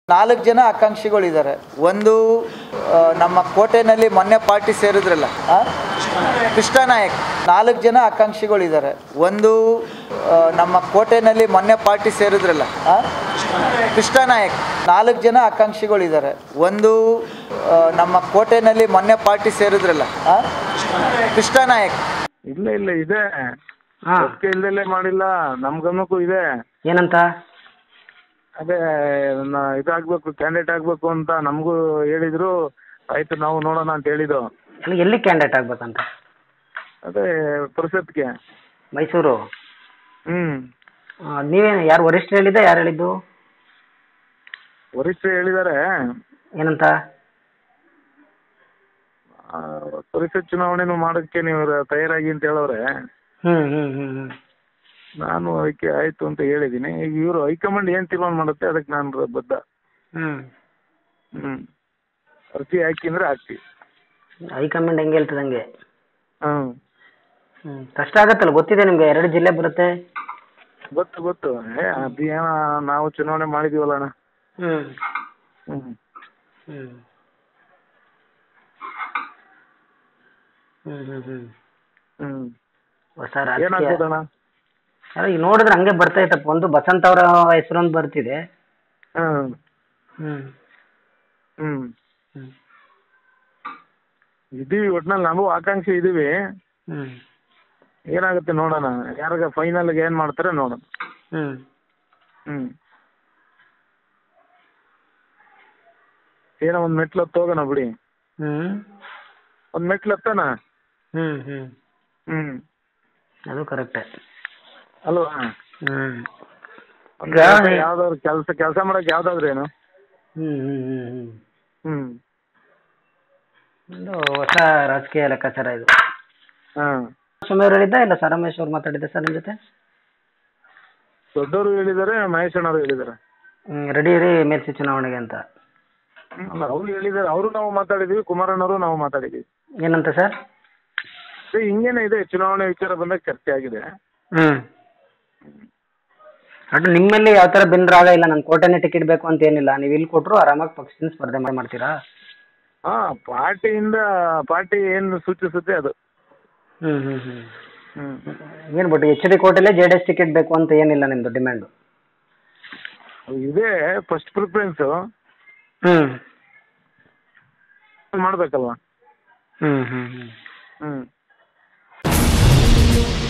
ನಾಲ್ಕು ಜನ ಆಕಾಂಕ್ಷಿಗಳಿದ್ದಾರೆ ಒಂದು ಆ, ನಮ್ಮ ಕೋಟೆನಲ್ಲಿ ಮೊನ್ನೆ ಪಾರ್ಟಿ ಸೇರಿದ್ರಲ್ಲ ಆ? ಕೃಷ್ಣ ನಾಯಕ್ ನಾಲ್ಕು ಜನ ಆಕಾಂಕ್ಷಿಗಳಿದ್ದಾರೆ ಒಂದು ಆ, ನಮ್ಮ ಕೋಟೆನಲ್ಲಿ ಮೊನ್ನೆ ಪಾರ್ಟಿ ಸೇರಿದ್ರಲ್ಲ ಆ? ಕೃಷ್ಣ ನಾಯಕ್ ನಾಲ್ಕು ಜನ ಆಕಾಂಕ್ಷಿಗಳಿದ್ದಾರೆ ಒಂದು ಆ, ನಮ್ಮ ಕೋಟೆನಲ್ಲಿ ಮೊನ್ನೆ ಪಾರ್ಟಿ ಸೇರಿದ್ರಲ್ಲ ಆ? ಕೃಷ್ಣ ನಾಯಕ್ ಇಲ್ಲ ಇಲ್ಲ ಇದೆ ಹಾ ಒಪ್ಪಿಗೆ ಇಲ್ದಲೇ ಮಾಡಿಲ್ಲ ನಮ್ ಗಮನಕ್ಕೂ ಇದೆ ಏನಂತ ಅದೇ ನ- ಇದಾಗ್ಬೇಕು ಕ್ಯಾಂಡಿಡೇಟ್ ಆಗ್ಬೇಕು ಅಂತ ನಮಗೂ ಹೇಳಿದ್ರು ಆಯ್ತು ನಾವು ನೋಡೋಣ ಅಂತ ಹೇಳಿದ್ದು ಅಲ್ಲಿ ಎಲ್ಲಿ ಕ್ಯಾಂಡಿಡೇಟ್ ಆಗ್ಬೇಕಂತ ಅದೇ ಪರಿಷತ್ಗೆ ಮೈಸೂರು ಹ್ಮ್ ಆ, ನೀವೇನು ಯಾರು ವರಿಷ್ಠರು ಹೇಳಿದ್ದ ಯಾರು ಹೇಳಿದ್ದು ವರಿಷ್ಠರು ಹೇಳಿದ್ದಾರೆ ಏನಂತ ಆ, ಪರಿಷತ್ ಚುನಾವಣೆನೂ ಮಾಡೋಕ್ಕೆ ನೀವು ರ- ತಯಾರಾಗಿ ಅಂತ ಹೇಳವ್ರೆ ಹ್ಮ್ ಹ್ಮ್ ಹ್ಮ್ ಹ್ಮ್ ನಾನು ಅದಕ್ಕೆ ಆಯ್ತು ಅಂತ ಹೇಳಿದ್ದೀನಿ ಈಗ ಇವರು ಹೈಕಮಾಂಡ್ ಏನ್ ತೀರ್ಮಾನ ಮಾಡುತ್ತೆ ಅದಕ್ಕೆ ನಾನು ರ- ಬದ್ಧ ಹ್ಮ್ ಹ್ಮ್ ಅರ್ಜಿ ಹಾಕಿ ಅಂದ್ರೆ ಹಾಕ್ತೀವಿ ಹೈಕಮಾಂಡ್ ಹೆಂಗೆ ಹೇಳ್ತದೆ ಹಂಗೆ ಹ್ಮ್ ಹ್ಮ್ ಕಷ್ಟ ಆಗತ್ತಲ್ಲ ಗೊತ್ತಿದೆ ನಿಮ್ಗೆ ಎರಡು ಜಿಲ್ಲೆ ಬರುತ್ತೆ ಗೊತ್ತು ಗೊತ್ತು ಏ ಅದು ಏನೋ ನಾವು ಚುನಾವಣೆ ಮಾಡಿದೀವಲ್ಲ ಅಣ್ಣ ಹ್ಮ್ ಹ್ಮ್ ಹ್ಮ್ ಹ್ಮ್ ಹ್ಮ್ ಹ್ಮ್ ಹ್ಮ್ ಹೊಸ ರಾಜಕೀಯ ಏನಾಗ್ಬೋದಣ್ಣ ಅಲ್ಲ, ಈಗ ನೋಡಿದ್ರೆ ಹಂಗೆ ಬರ್ತಾ ಇತ್ತಪ್ಪ ಒಂದು ಬಸಂತ್ ಅವರ ಹೆಸರೊಂದು ಬರ್ತಿದೆ ಹ್ಮ್ ಹ್ಮ್ ಹ್ಮ್ ಹ್ಮ್ ಇದೀವಿ ಒಟ್ನಲ್ಲಿ ನಾವು ಆಕಾಂಕ್ಷಿ ಇದೀವಿ ಹ್ಮ್ ಏನಾಗುತ್ತೆ ನೋಡೋಣ ಯಾರಿಗ ಫೈನಲ್ ಏನ್ ಮಾಡ್ತಾರೆ ನೋಡೋಣ ಹ್ಮ್ ಹ್ಮ್ ಏನೋ ಒಂದ್ ಮೆಟ್ಲು ಹತ್ತು ಹೋಗೋಣ ಬಿಡಿ ಹ್ಮ್ ಒಂದ್ ಮೆಟ್ಲು ಹತ್ತನ ಹ್ಮ್ ಹ್ಮ್ ಹ್ಮ್ ಅದು ಕರೆಕ್ಟೇ ಅಲ್ವಾ ಹ್ಮ್ ಒಂದ್ ಈಗ- ಯಾವ್ದಾದ್ರು ಕೆಲಸ ಕೆಲಸ ಮಾಡಕ್ ಯಾವ್ದಾದ್ರು ಏನು ಹ್ಮ್ ಹ್ಮ್ ಹ್ಮ್ ಹ್ಮ್ ಹ್ಮ್ ಒಂದು ಹೊಸ ರಾಜಕೀಯ ಲೆಕ್ಕಾಚಾರ ಇದು ಹಾ ಸ್ವಾಮಿ ಅವ್ರು ಹೇಳಿದ್ದ ಇಲ್ಲ ಸರಮೇಶ್ ಅವ್ರು ಮಾತಾಡಿದ್ದ ಸರ್ ನಿಮ್ಮ ಜೊತೆ ದೊಡ್ಡವರು ಹೇಳಿದ್ದಾರೆ ಮಹೇಶ್ ಅಣ್ಣವ್ರು ಹೇಳಿದ್ದಾರೆ ಹ್ಮ್ ರೆಡಿ ಇರಿ ಮೇಲ್ಸಿ ಚುನಾವಣೆಗೆ ಅಂತ ಅಲ್ಲ ಅವ್ರು ಹೇಳಿದ್ದಾರೆ ಅವರು ನಾವು ಮಾತಾಡಿದೀವಿ ಕುಮಾರಣ್ಣವರು ನಾವು ಮಾತಾಡಿದೀವಿ ಏನಂತ ಸರ್ ಅದೇ ಹಿಂಗೇನೆ ಇದೆ ಚುನಾವಣೆ ವಿಚಾರ ಬಂದಾಗ ಚರ್ಚೆ ಆಗಿದೆ ಹ್ಮ್ ಅದು ನಿಮ್ಮಲ್ಲಿ ಯಾವ ಥರ ಭಿನ್ನರಾಗ ಇಲ್ಲ ನನ್ನ ಕೋಟೆನೇ ಟಿಕೆಟ್ ಬೇಕು ಅಂತ ಏನಿಲ್ಲ ನೀವು ಇಲ್ಲಿ ಕೊಟ್ಟರು ಆರಾಮಾಗಿ ಪಕ್ಷದಿಂದ ಸ್ಪರ್ಧೆ ಮಾಡ್- ಮಾಡ್ತೀರಾ ಹಾ ಪಾರ್ಟಿಯಿಂದ ಪಾರ್ಟಿ ಏನು ಸೂಚಿಸುತ್ತೆ ಅದು ಹ್ಮ್ ಹ್ಮ್ ಹ್ಮ್ ಹ್ಮ್ ಏನು ಬಟ್ ಎಚ್ ಡಿ ಕೋಟೆಲ್ಲೇ ಜೆ ಡಿ ಎಸ್ ಟಿಕೆಟ್ ಬೇಕು ಅಂತ ಏನಿಲ್ಲ ನಿಮ್ಮದು ಡಿಮ್ಯಾಂಡು ಇದೆ ಫಸ್ಟ್ ಪ್ರಿಫರೆನ್ಸ್ ಹ್ಮ್ ಮಾಡ್ಬೇಕಲ್ವಾ ಹ್ಮ್ ಹ್ಮ್ ಹ್ಮ್ ಹ್ಮ್